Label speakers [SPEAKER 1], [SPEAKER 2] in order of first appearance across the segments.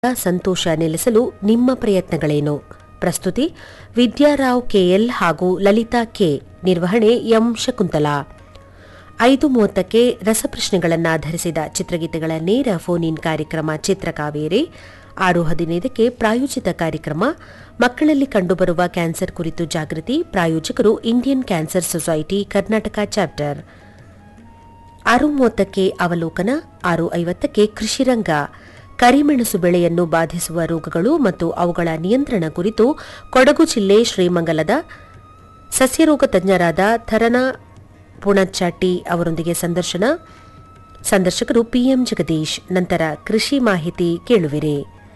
[SPEAKER 1] ಸಂತೋಷ ನೆಲೆಸಲು ನಿಮ್ಮ ಪ್ರಯತ್ನಗಳೇನು ಪ್ರಸ್ತುತಿ ವಿದ್ಯಾರಾವ್ ಕೆಎಲ್ ಹಾಗೂ ಲಲಿತಾ ಕೆ ನಿರ್ವಹಣೆ ಎಂ ಶಕುಂತಲಾ ಐದು ಮೂವತ್ತಕ್ಕೆ ರಸಪ್ರಶ್ನೆಗಳನ್ನಾಧರಿಸಿದ ಚಿತ್ರಗೀತೆಗಳ ನೇರ ಫೋನ್ ಇನ್ ಕಾರ್ಯಕ್ರಮ ಚಿತ್ರಕಾವೇರಿ ಆರು ಹದಿನೈದಕ್ಕೆ ಪ್ರಾಯೋಜಿತ ಕಾರ್ಯಕ್ರಮ ಮಕ್ಕಳಲ್ಲಿ ಕಂಡುಬರುವ ಕ್ಯಾನ್ಸರ್ ಕುರಿತು ಜಾಗೃತಿ ಪ್ರಾಯೋಜಕರು Indian cancer society Karnataka chapter ಆರು ಮೂವತ್ತಕ್ಕೆ ಅವಲೋಕನ ಆರು ಐವತ್ತಕ್ಕೆ ಕೃಷಿರಂಗ ಕರಿಮೆಣಸು ಬೆಳೆಯನ್ನು ಬಾಧಿಸುವ ರೋಗಗಳು ಮತ್ತು ಅವುಗಳ ನಿಯಂತ್ರಣ ಕುರಿತು ಕೊಡಗು ಜಿಲ್ಲೆ ಶ್ರೀಮಂಗಲದ ಸಸ್ಯರೋಗ ತಜ್ಞರಾದ ಥರನಾ ಪುಣಚ್ಚಾಟಿ ಅವರೊಂದಿಗೆ ಸಂದರ್ಶನ ಸಂದರ್ಶಕರು ಪಿಎಂ ಜಗದೀಶ್ ನಂತರ ಕೃಷಿ ಮಾಹಿತಿ ಕೇಳುವಿರಿ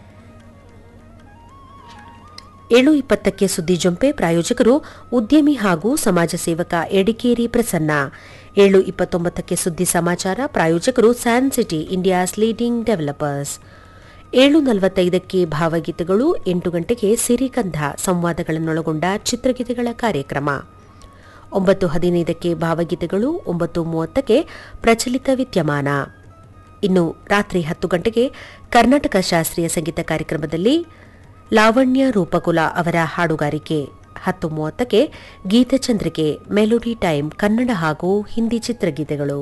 [SPEAKER 1] ಏಳು ಇಪ್ಪತ್ತಕ್ಕೆ ಸುದ್ದಿ ಜೊಂಪೆ ಪ್ರಾಯೋಜಕರು ಉದ್ಯಮಿ ಹಾಗೂ ಸಮಾಜ ಸೇವಕ ಎಡಿಕೇರಿ ಪ್ರಸನ್ನ ಏಳು ಇಪ್ಪತ್ತೊಂಬತ್ತಕ್ಕೆ ಸುದ್ದಿ ಸಮಾಚಾರ ಪ್ರಾಯೋಜಕರು San City India's leading developers ಏಳು ನಲವತ್ತೈದಕ್ಕೆ ಭಾವಗೀತೆಗಳು ಎಂಟು ಗಂಟೆಗೆ ಸಿರಿಗಂಧ ಸಂವಾದಗಳನ್ನೊಳಗೊಂಡ ಚಿತ್ರಗೀತೆಗಳ ಕಾರ್ಯಕ್ರಮ ಒಂಬತ್ತು ಹದಿನೈದಕ್ಕೆ ಭಾವಗೀತೆಗಳು ಒಂಬತ್ತು ಮೂವತ್ತಕ್ಕೆ ಪ್ರಚಲಿತ ವಿದ್ಯಮಾನ ಇನ್ನು ರಾತ್ರಿ ಹತ್ತು ಗಂಟೆಗೆ ಕರ್ನಾಟಕ ಶಾಸ್ತ್ರೀಯ ಸಂಗೀತ ಕಾರ್ಯಕ್ರಮದಲ್ಲಿ ಲಾವಣ್ಯ ರೂಪಕುಲ ಅವರ ಹಾಡುಗಾರಿಕೆ ಹತ್ತು ಮೂವತ್ತಕ್ಕೆ ಗೀತಚಂದ್ರಿಕೆ ಮೆಲೋಡಿ ಟೈಮ್ ಕನ್ನಡ ಹಾಗೂ ಹಿಂದಿ ಚಿತ್ರಗೀತೆಗಳು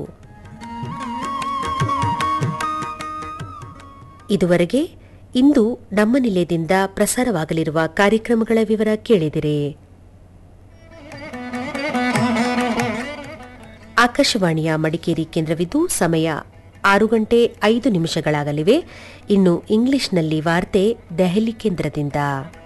[SPEAKER 1] ಇದುವರೆಗೆ ಇಂದು ನಮ್ಮ ನಿಲಯದಿಂದ ಪ್ರಸಾರವಾಗಲಿರುವ ಕಾರ್ಯಕ್ರಮಗಳ ವಿವರ ಕೇಳಿದಿರಿ ಆಕಾಶವಾಣಿಯ ಮಡಿಕೇರಿ ಕೇಂದ್ರವಿದ್ದು ಸಮಯ ಆರು ಗಂಟೆ ಐದು ನಿಮಿಷಗಳಾಗಲಿವೆ ಇನ್ನು ಇಂಗ್ಲಿಷ್ನಲ್ಲಿ ವಾರ್ತೆ ದೆಹಲಿ ಕೇಂದ್ರದಿಂದ